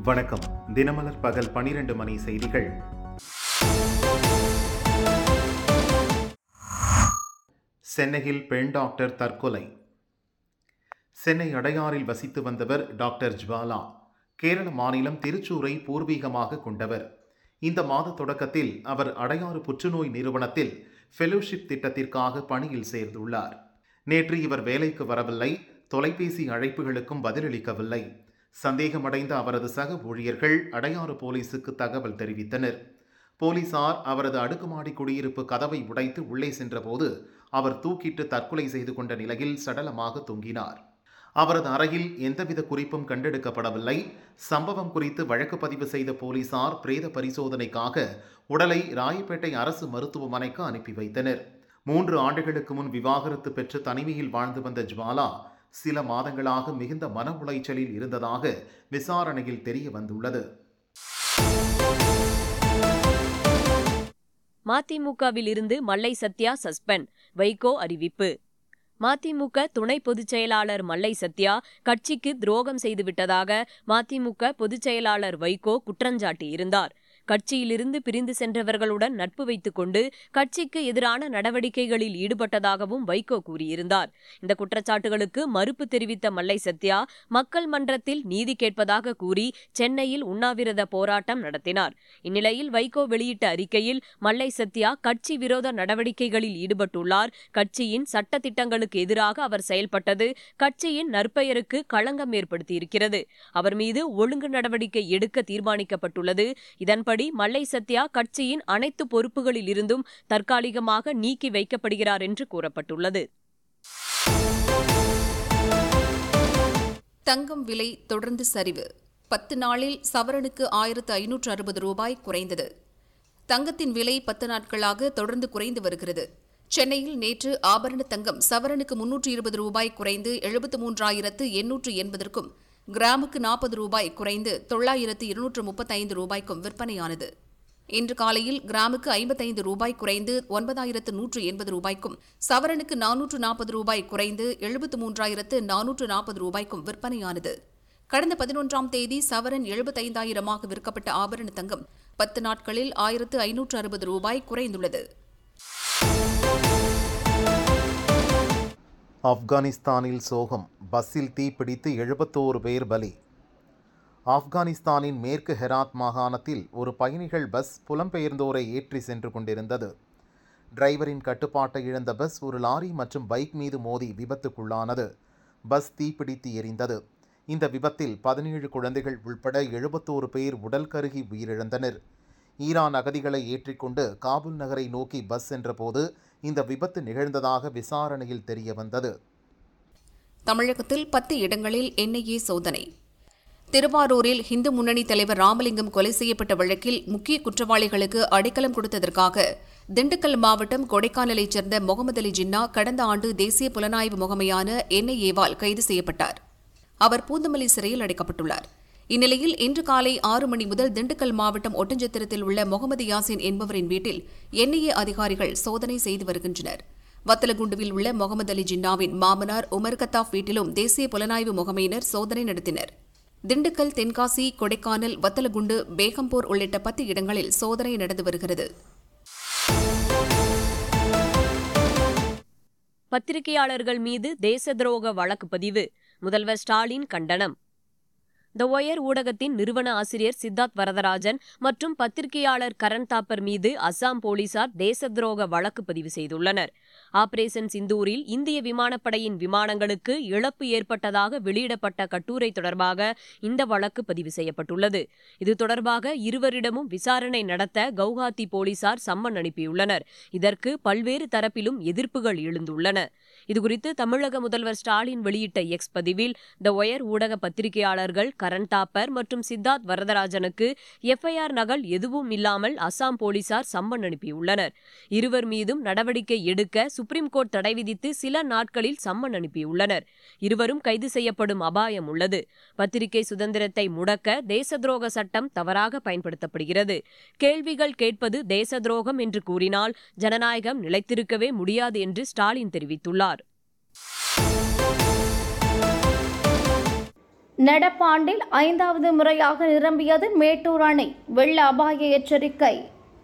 வணக்கம் தினமலர் பகல் பனிரெண்டு மணி செய்திகள் சென்னையில் பெண் டாக்டர் தற்கொலை சென்னை அடையாறில் வசித்து வந்தவர் டாக்டர் ஜுவாலா கேரள மாநிலம் திருச்சூரை பூர்வீகமாக கொண்டவர் இந்த மாத தொடக்கத்தில் அவர் அடையாறு புற்றுநோய் நிறுவனத்தில் ஃபெலோஷிப் திட்டத்திற்காக பணியில் சேர்ந்துள்ளார் நேற்று இவர் வேலைக்கு வரவில்லை தொலைபேசி அழைப்புகளுக்கும் பதிலளிக்கவில்லை சந்தேகமடைந்த அவரது சக ஊழியர்கள் அடையாறு போலீசுக்கு தகவல் தெரிவித்தனர் போலீசார் அவரது அடுக்குமாடி குடியிருப்பு கதவை உடைத்து உள்ளே சென்றபோது அவர் தூக்கிட்டு தற்கொலை செய்து கொண்ட நிலையில் சடலமாக தொங்கினார் அவரது அறையில் எந்தவித குறிப்பும் கண்டெடுக்கப்படவில்லை சம்பவம் குறித்து வழக்கு பதிவு செய்த போலீசார் பிரேத பரிசோதனைக்காக உடலை ராயப்பேட்டை அரசு மருத்துவமனைக்கு அனுப்பி வைத்தனர் மூன்று ஆண்டுகளுக்கு முன் விவாகரத்து பெற்று தனிமையில் வாழ்ந்து வந்த ஜுவாலா சில மாதங்களாக மிகுந்த மன உளைச்சலில் இருந்ததாக விசாரணையில் தெரிய வந்துள்ளது மதிமுகவில் இருந்து மல்லை சத்யா சஸ்பெண்ட் வைகோ அறிவிப்பு மதிமுக துணை பொதுச் செயலாளர் மல்லை சத்யா கட்சிக்கு துரோகம் செய்துவிட்டதாக மதிமுக பொதுச் செயலாளர் வைகோ குற்றஞ்சாட்டியிருந்தார் கட்சியிலிருந்து பிரிந்து சென்றவர்களுடன் நட்பு வைத்துக் கொண்டு கட்சிக்கு எதிரான நடவடிக்கைகளில் ஈடுபட்டதாகவும் வைகோ கூறியிருந்தார் இந்த குற்றச்சாட்டுகளுக்கு மறுப்பு தெரிவித்த மல்லை சத்யா மக்கள் மன்றத்தில் நீதி கேட்பதாக கூறி சென்னையில் உண்ணாவிரத போராட்டம் நடத்தினார் இந்நிலையில் வைகோ வெளியிட்ட அறிக்கையில் மல்லை சத்யா கட்சி விரோத நடவடிக்கைகளில் ஈடுபட்டுள்ளார் கட்சியின் சட்ட திட்டங்களுக்கு எதிராக அவர் செயல்பட்டது கட்சியின் நற்பெயருக்கு களங்கம் ஏற்படுத்தியிருக்கிறது அவர் மீது ஒழுங்கு நடவடிக்கை எடுக்க தீர்மானிக்கப்பட்டுள்ளது இதன்படி மல்லை சத்யா கட்சியின் அனைத்து பொறுப்புகளில் இருந்தும் தற்காலிகமாக நீக்கி வைக்கப்படுகிறார் என்று கூறப்பட்டுள்ளது தங்கம் விலை தொடர்ந்து சரிவு பத்து நாளில் சவரனுக்கு ஆயிரத்து ஐநூற்று அறுபது ரூபாய் குறைந்தது தங்கத்தின் விலை பத்து நாட்களாக தொடர்ந்து குறைந்து வருகிறது சென்னையில் நேற்று ஆபரண தங்கம் சவரனுக்கு முன்னூற்று இருபது ரூபாய் குறைந்து எழுபத்து மூன்றாயிரத்து எண்ணூற்று எண்பதற்கும் கிராமுக்கு நாற்பது ரூபாய் குறைந்து தொள்ளாயிரத்து இருநூற்று முப்பத்தைந்து ரூபாய்க்கும் விற்பனையானது இன்று காலையில் கிராமுக்கு ஐம்பத்தைந்து ரூபாய் குறைந்து ஒன்பதாயிரத்து நூற்று எண்பது ரூபாய்க்கும் சவரனுக்கு நானூற்று நாற்பது ரூபாய் குறைந்து எழுபத்து மூன்றாயிரத்து நானூற்று நாற்பது ரூபாய்க்கும் விற்பனையானது கடந்த பதினொன்றாம் தேதி சவரன் எழுபத்தைந்தாயிரமாக விற்கப்பட்ட ஆபரண தங்கம் பத்து நாட்களில் ஆயிரத்து ஐநூற்று அறுபது ரூபாய் குறைந்துள்ளது ஆப்கானிஸ்தானில் சோகம் பஸ்ஸில் தீப்பிடித்து எழுபத்தோரு பேர் பலி ஆப்கானிஸ்தானின் மேற்கு ஹெராத் மாகாணத்தில் ஒரு பயணிகள் பஸ் புலம்பெயர்ந்தோரை ஏற்றி சென்று கொண்டிருந்தது டிரைவரின் கட்டுப்பாட்டை இழந்த பஸ் ஒரு லாரி மற்றும் பைக் மீது மோதி விபத்துக்குள்ளானது பஸ் தீப்பிடித்து எரிந்தது இந்த விபத்தில் பதினேழு குழந்தைகள் உள்பட எழுபத்தோரு பேர் உடல் கருகி உயிரிழந்தனர் ஈரான் அகதிகளை ஏற்றிக்கொண்டு காபூல் நகரை நோக்கி பஸ் சென்றபோது இந்த விபத்து நிகழ்ந்ததாக விசாரணையில் தெரிய வந்தது தமிழகத்தில் பத்து இடங்களில் என்ஐஏ சோதனை திருவாரூரில் இந்து முன்னணி தலைவர் ராமலிங்கம் கொலை செய்யப்பட்ட வழக்கில் முக்கிய குற்றவாளிகளுக்கு அடைக்கலம் கொடுத்ததற்காக திண்டுக்கல் மாவட்டம் கொடைக்கானலைச் சேர்ந்த முகமது அலி ஜின்னா கடந்த ஆண்டு தேசிய புலனாய்வு முகமையான என்ஐஏவால் கைது செய்யப்பட்டார் அவர் பூந்தமல்லி சிறையில் அடைக்கப்பட்டுள்ளார் இந்நிலையில் இன்று காலை ஆறு மணி முதல் திண்டுக்கல் மாவட்டம் ஒட்டஞ்சத்திரத்தில் உள்ள முகமது யாசின் என்பவரின் வீட்டில் என்ஐஏ அதிகாரிகள் சோதனை செய்து வருகின்றனர் வத்தலகுண்டுவில் உள்ள முகமது அலி ஜின்னாவின் மாமனார் உமர் கத்தாப் வீட்டிலும் தேசிய புலனாய்வு முகமையினர் சோதனை நடத்தினர் திண்டுக்கல் தென்காசி கொடைக்கானல் வத்தலகுண்டு பேகம்பூர் உள்ளிட்ட பத்து இடங்களில் சோதனை நடந்து வருகிறது பத்திரிகையாளர்கள் மீது தேச துரோக வழக்கு பதிவு முதல்வர் ஸ்டாலின் கண்டனம் த ஒயர் ஊடகத்தின் நிறுவன ஆசிரியர் சித்தார்த் வரதராஜன் மற்றும் பத்திரிகையாளர் கரண் தாப்பர் மீது அசாம் போலீசார் தேச துரோக வழக்கு பதிவு செய்துள்ளனர் ஆபரேஷன் சிந்தூரில் இந்திய விமானப்படையின் விமானங்களுக்கு இழப்பு ஏற்பட்டதாக வெளியிடப்பட்ட கட்டுரை தொடர்பாக இந்த வழக்கு பதிவு செய்யப்பட்டுள்ளது இது தொடர்பாக இருவரிடமும் விசாரணை நடத்த கவுஹாத்தி போலீசார் சம்மன் அனுப்பியுள்ளனர் இதற்கு பல்வேறு தரப்பிலும் எதிர்ப்புகள் எழுந்துள்ளன இதுகுறித்து தமிழக முதல்வர் ஸ்டாலின் வெளியிட்ட எக்ஸ் பதிவில் த ஒயர் ஊடக பத்திரிகையாளர்கள் கரண் தாப்பர் மற்றும் சித்தார்த் வரதராஜனுக்கு எஃப்ஐஆர் நகல் எதுவும் இல்லாமல் அசாம் போலீசார் சம்மன் அனுப்பியுள்ளனர் இருவர் மீதும் நடவடிக்கை எடுக்க சுப்ரீம் கோர்ட் தடை விதித்து சில நாட்களில் சம்மன் அனுப்பியுள்ளனர் இருவரும் கைது செய்யப்படும் அபாயம் உள்ளது பத்திரிகை சுதந்திரத்தை முடக்க தேச துரோக சட்டம் தவறாக பயன்படுத்தப்படுகிறது கேள்விகள் கேட்பது தேச துரோகம் என்று கூறினால் ஜனநாயகம் நிலைத்திருக்கவே முடியாது என்று ஸ்டாலின் தெரிவித்துள்ளார் நடப்பாண்டில் ஐந்தாவது முறையாக நிரம்பியது மேட்டூர் அணை வெள்ள அபாய எச்சரிக்கை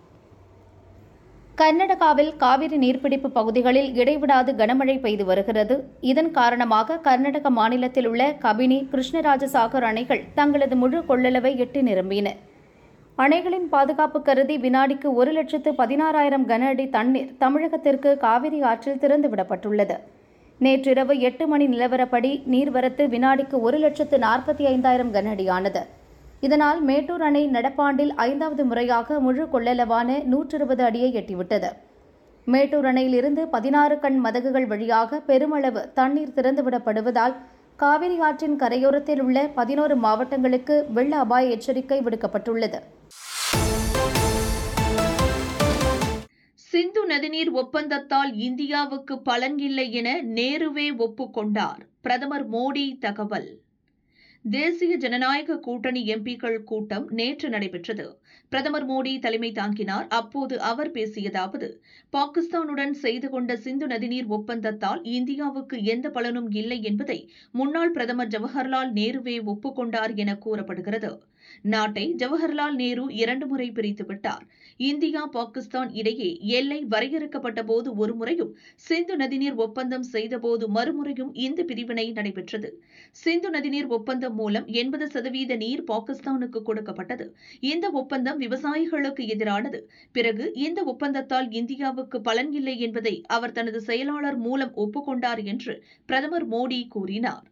கர்நாடகாவில் காவிரி நீர்பிடிப்பு பகுதிகளில் இடைவிடாது கனமழை பெய்து வருகிறது இதன் காரணமாக கர்நாடக மாநிலத்தில் உள்ள கபினி கிருஷ்ணராஜசாகர் அணைகள் தங்களது முழு கொள்ளளவை எட்டி நிரம்பின அணைகளின் பாதுகாப்பு கருதி வினாடிக்கு ஒரு லட்சத்து பதினாறாயிரம் கன அடி தண்ணீர் தமிழகத்திற்கு காவிரி ஆற்றில் திறந்துவிடப்பட்டுள்ளது நேற்றிரவு எட்டு மணி நிலவரப்படி நீர்வரத்து வினாடிக்கு ஒரு லட்சத்து நாற்பத்தி ஐந்தாயிரம் கன அடியானது இதனால் மேட்டூர் அணை நடப்பாண்டில் ஐந்தாவது முறையாக முழு கொள்ளளவான நூற்று இருபது அடியை எட்டிவிட்டது மேட்டூர் அணையிலிருந்து பதினாறு கண் மதகுகள் வழியாக பெருமளவு தண்ணீர் திறந்துவிடப்படுவதால் காவிரி ஆற்றின் கரையோரத்தில் உள்ள பதினோரு மாவட்டங்களுக்கு வெள்ள அபாய எச்சரிக்கை விடுக்கப்பட்டுள்ளது சிந்து நதிநீர் ஒப்பந்தத்தால் இந்தியாவுக்கு பலன் இல்லை என நேருவே ஒப்புக்கொண்டார் பிரதமர் மோடி தகவல் தேசிய ஜனநாயக கூட்டணி எம்பிக்கள் கூட்டம் நேற்று நடைபெற்றது பிரதமர் மோடி தலைமை தாங்கினார் அப்போது அவர் பேசியதாவது பாகிஸ்தானுடன் செய்து கொண்ட சிந்து நதிநீர் ஒப்பந்தத்தால் இந்தியாவுக்கு எந்த பலனும் இல்லை என்பதை முன்னாள் பிரதமர் ஜவஹர்லால் நேருவே ஒப்புக்கொண்டார் என கூறப்படுகிறது நாட்டை ஜவஹர்லால் நேரு இரண்டு முறை பிரித்து விட்டார் இந்தியா பாகிஸ்தான் இடையே எல்லை வரையறுக்கப்பட்ட போது ஒரு முறையும் சிந்து நதிநீர் ஒப்பந்தம் செய்தபோது மறுமுறையும் இந்த பிரிவினை நடைபெற்றது சிந்து நதிநீர் ஒப்பந்தம் மூலம் எண்பது சதவீத நீர் பாகிஸ்தானுக்கு கொடுக்கப்பட்டது இந்த ஒப்பந்தம் விவசாயிகளுக்கு எதிரானது பிறகு இந்த ஒப்பந்தத்தால் இந்தியாவுக்கு பலன் இல்லை என்பதை அவர் தனது செயலாளர் மூலம் ஒப்புக்கொண்டார் என்று பிரதமர் மோடி கூறினார்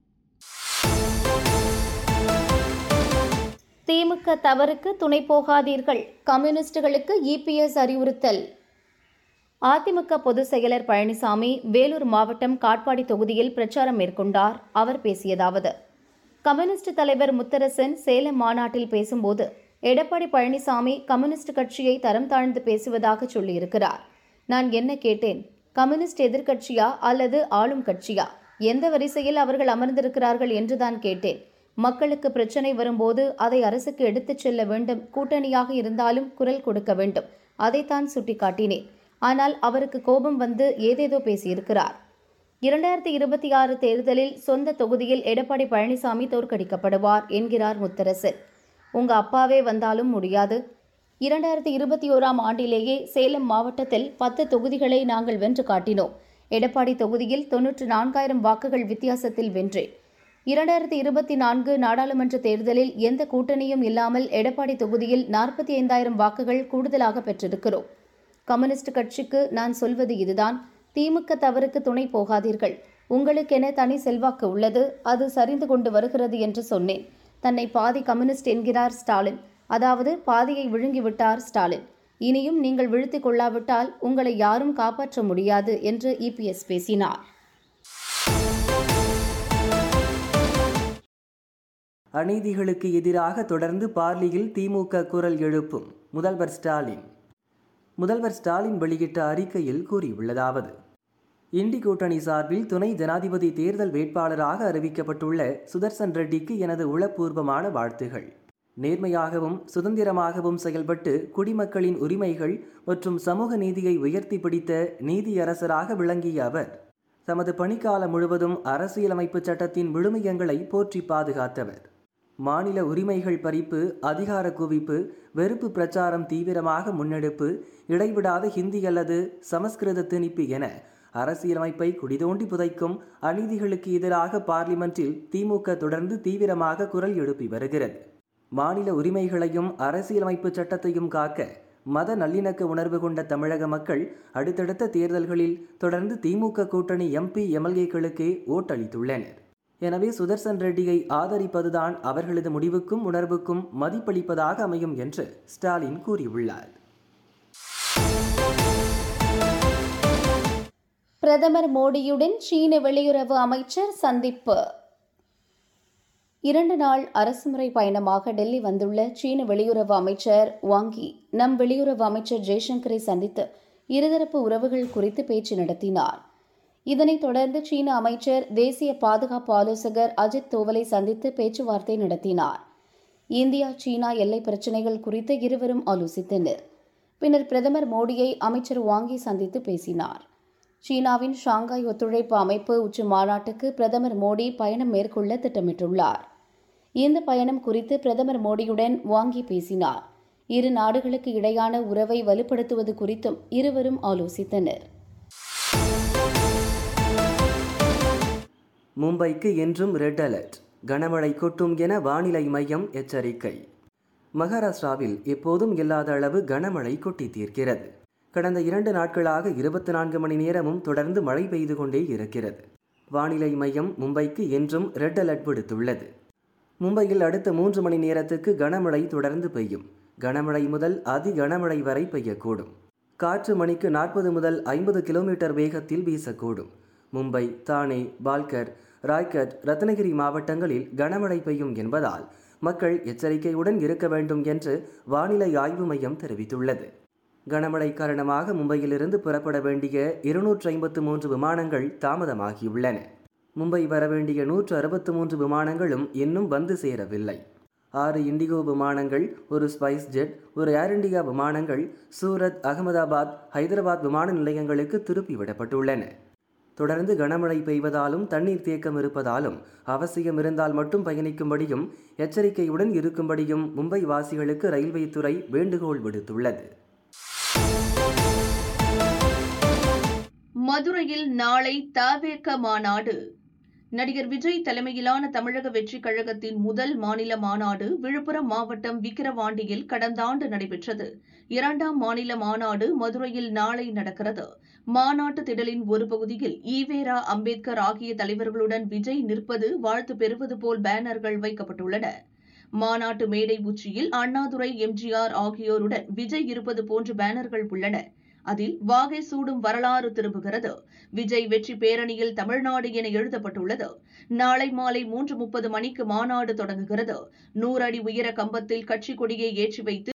திமுக தவறுக்கு துணை போகாதீர்கள் கம்யூனிஸ்டுகளுக்கு இபிஎஸ் அறிவுறுத்தல் அதிமுக பொதுச் செயலர் பழனிசாமி வேலூர் மாவட்டம் காட்பாடி தொகுதியில் பிரச்சாரம் மேற்கொண்டார் அவர் பேசியதாவது கம்யூனிஸ்ட் தலைவர் முத்தரசன் சேலம் மாநாட்டில் பேசும்போது எடப்பாடி பழனிசாமி கம்யூனிஸ்ட் கட்சியை தரம் தாழ்ந்து பேசுவதாக சொல்லியிருக்கிறார் நான் என்ன கேட்டேன் கம்யூனிஸ்ட் எதிர்க்கட்சியா அல்லது ஆளும் கட்சியா எந்த வரிசையில் அவர்கள் அமர்ந்திருக்கிறார்கள் என்றுதான் கேட்டேன் மக்களுக்கு பிரச்சனை வரும்போது அதை அரசுக்கு எடுத்துச் செல்ல வேண்டும் கூட்டணியாக இருந்தாலும் குரல் கொடுக்க வேண்டும் அதைத்தான் சுட்டிக்காட்டினேன் ஆனால் அவருக்கு கோபம் வந்து ஏதேதோ பேசியிருக்கிறார் இரண்டாயிரத்தி இருபத்தி ஆறு தேர்தலில் சொந்த தொகுதியில் எடப்பாடி பழனிசாமி தோற்கடிக்கப்படுவார் என்கிறார் முத்தரசன் உங்க அப்பாவே வந்தாலும் முடியாது இரண்டாயிரத்தி இருபத்தி ஓராம் ஆண்டிலேயே சேலம் மாவட்டத்தில் பத்து தொகுதிகளை நாங்கள் வென்று காட்டினோம் எடப்பாடி தொகுதியில் தொன்னூற்று நான்காயிரம் வாக்குகள் வித்தியாசத்தில் வென்றேன் இரண்டாயிரத்தி இருபத்தி நான்கு நாடாளுமன்ற தேர்தலில் எந்த கூட்டணியும் இல்லாமல் எடப்பாடி தொகுதியில் நாற்பத்தி ஐந்தாயிரம் வாக்குகள் கூடுதலாக பெற்றிருக்கிறோம் கம்யூனிஸ்ட் கட்சிக்கு நான் சொல்வது இதுதான் திமுக தவறுக்கு துணை போகாதீர்கள் உங்களுக்கென தனி செல்வாக்கு உள்ளது அது சரிந்து கொண்டு வருகிறது என்று சொன்னேன் தன்னை பாதி கம்யூனிஸ்ட் என்கிறார் ஸ்டாலின் அதாவது பாதியை விழுங்கிவிட்டார் ஸ்டாலின் இனியும் நீங்கள் விழுத்திக் கொள்ளாவிட்டால் உங்களை யாரும் காப்பாற்ற முடியாது என்று இபிஎஸ் பேசினார் அநீதிகளுக்கு எதிராக தொடர்ந்து பார்லியில் திமுக குரல் எழுப்பும் முதல்வர் ஸ்டாலின் முதல்வர் ஸ்டாலின் வெளியிட்ட அறிக்கையில் கூறியுள்ளதாவது இண்டி கூட்டணி சார்பில் துணை ஜனாதிபதி தேர்தல் வேட்பாளராக அறிவிக்கப்பட்டுள்ள சுதர்சன் ரெட்டிக்கு எனது உளப்பூர்வமான வாழ்த்துகள் நேர்மையாகவும் சுதந்திரமாகவும் செயல்பட்டு குடிமக்களின் உரிமைகள் மற்றும் சமூக நீதியை உயர்த்தி பிடித்த நீதியரசராக விளங்கிய அவர் தமது பணிக்காலம் முழுவதும் அரசியலமைப்பு சட்டத்தின் விழுமியங்களை போற்றி பாதுகாத்தவர் மாநில உரிமைகள் பறிப்பு அதிகார குவிப்பு வெறுப்பு பிரச்சாரம் தீவிரமாக முன்னெடுப்பு இடைவிடாத ஹிந்தி அல்லது சமஸ்கிருத திணிப்பு என அரசியலமைப்பை குடிதோண்டி புதைக்கும் அநீதிகளுக்கு எதிராக பார்லிமென்ட்டில் திமுக தொடர்ந்து தீவிரமாக குரல் எழுப்பி வருகிறது மாநில உரிமைகளையும் அரசியலமைப்பு சட்டத்தையும் காக்க மத நல்லிணக்க உணர்வு கொண்ட தமிழக மக்கள் அடுத்தடுத்த தேர்தல்களில் தொடர்ந்து திமுக கூட்டணி எம்பி எம்எல்ஏக்களுக்கே ஓட்டளித்துள்ளனர் எனவே சுதர்சன் ரெட்டியை ஆதரிப்பதுதான் அவர்களது முடிவுக்கும் உணர்வுக்கும் மதிப்பளிப்பதாக அமையும் என்று ஸ்டாலின் கூறியுள்ளார் பிரதமர் மோடியுடன் சீன வெளியுறவு அமைச்சர் சந்திப்பு இரண்டு நாள் அரசுமுறை பயணமாக டெல்லி வந்துள்ள சீன வெளியுறவு அமைச்சர் வாங்கி நம் வெளியுறவு அமைச்சர் ஜெய்சங்கரை சந்தித்து இருதரப்பு உறவுகள் குறித்து பேச்சு நடத்தினார் இதனைத் தொடர்ந்து சீன அமைச்சர் தேசிய பாதுகாப்பு ஆலோசகர் அஜித் தோவலை சந்தித்து பேச்சுவார்த்தை நடத்தினார் இந்தியா சீனா எல்லை பிரச்சினைகள் குறித்து இருவரும் ஆலோசித்தனர் பின்னர் பிரதமர் மோடியை அமைச்சர் வாங்கி சந்தித்து பேசினார் சீனாவின் ஷாங்காய் ஒத்துழைப்பு அமைப்பு உச்சி மாநாட்டுக்கு பிரதமர் மோடி பயணம் மேற்கொள்ள திட்டமிட்டுள்ளார் இந்த பயணம் குறித்து பிரதமர் மோடியுடன் வாங்கி பேசினார் இரு நாடுகளுக்கு இடையான உறவை வலுப்படுத்துவது குறித்தும் இருவரும் ஆலோசித்தனர் மும்பைக்கு என்றும் ரெட் அலர்ட் கனமழை கொட்டும் என வானிலை மையம் எச்சரிக்கை மகாராஷ்டிராவில் எப்போதும் இல்லாத அளவு கனமழை கொட்டி தீர்க்கிறது கடந்த இரண்டு நாட்களாக இருபத்தி நான்கு மணி நேரமும் தொடர்ந்து மழை பெய்து கொண்டே இருக்கிறது வானிலை மையம் மும்பைக்கு என்றும் ரெட் அலர்ட் விடுத்துள்ளது மும்பையில் அடுத்த மூன்று மணி நேரத்துக்கு கனமழை தொடர்ந்து பெய்யும் கனமழை முதல் அதி கனமழை வரை பெய்யக்கூடும் காற்று மணிக்கு நாற்பது முதல் ஐம்பது கிலோமீட்டர் வேகத்தில் வீசக்கூடும் மும்பை தானே பால்கர் ராய்கட் ரத்னகிரி மாவட்டங்களில் கனமழை பெய்யும் என்பதால் மக்கள் எச்சரிக்கையுடன் இருக்க வேண்டும் என்று வானிலை ஆய்வு மையம் தெரிவித்துள்ளது கனமழை காரணமாக மும்பையிலிருந்து புறப்பட வேண்டிய இருநூற்று ஐம்பத்து மூன்று விமானங்கள் தாமதமாகியுள்ளன மும்பை வரவேண்டிய நூற்று அறுபத்து மூன்று விமானங்களும் இன்னும் வந்து சேரவில்லை ஆறு இண்டிகோ விமானங்கள் ஒரு ஸ்பைஸ் ஜெட் ஒரு ஏர் இண்டியா விமானங்கள் சூரத் அகமதாபாத் ஹைதராபாத் விமான நிலையங்களுக்கு திருப்பி விடப்பட்டுள்ளன தொடர்ந்து கனமழை பெய்வதாலும் தண்ணீர் தேக்கம் இருப்பதாலும் அவசியம் இருந்தால் மட்டும் பயணிக்கும்படியும் எச்சரிக்கையுடன் இருக்கும்படியும் மும்பை வாசிகளுக்கு ரயில்வே துறை வேண்டுகோள் விடுத்துள்ளது மதுரையில் நாளை தவேக மாநாடு நடிகர் விஜய் தலைமையிலான தமிழக வெற்றிக் கழகத்தின் முதல் மாநில மாநாடு விழுப்புரம் மாவட்டம் விக்கிரவாண்டியில் கடந்த ஆண்டு நடைபெற்றது இரண்டாம் மாநில மாநாடு மதுரையில் நாளை நடக்கிறது மாநாட்டு திடலின் ஒரு பகுதியில் ஈவேரா அம்பேத்கர் ஆகிய தலைவர்களுடன் விஜய் நிற்பது வாழ்த்து பெறுவது போல் பேனர்கள் வைக்கப்பட்டுள்ளன மாநாட்டு மேடை உச்சியில் அண்ணாதுரை எம்ஜிஆர் ஆகியோருடன் விஜய் இருப்பது போன்ற பேனர்கள் உள்ளன அதில் வாகை சூடும் வரலாறு திரும்புகிறது விஜய் வெற்றி பேரணியில் தமிழ்நாடு என எழுதப்பட்டுள்ளது நாளை மாலை மூன்று முப்பது மணிக்கு மாநாடு தொடங்குகிறது நூறு அடி உயர கம்பத்தில் கட்சி கொடியை ஏற்றி வைத்து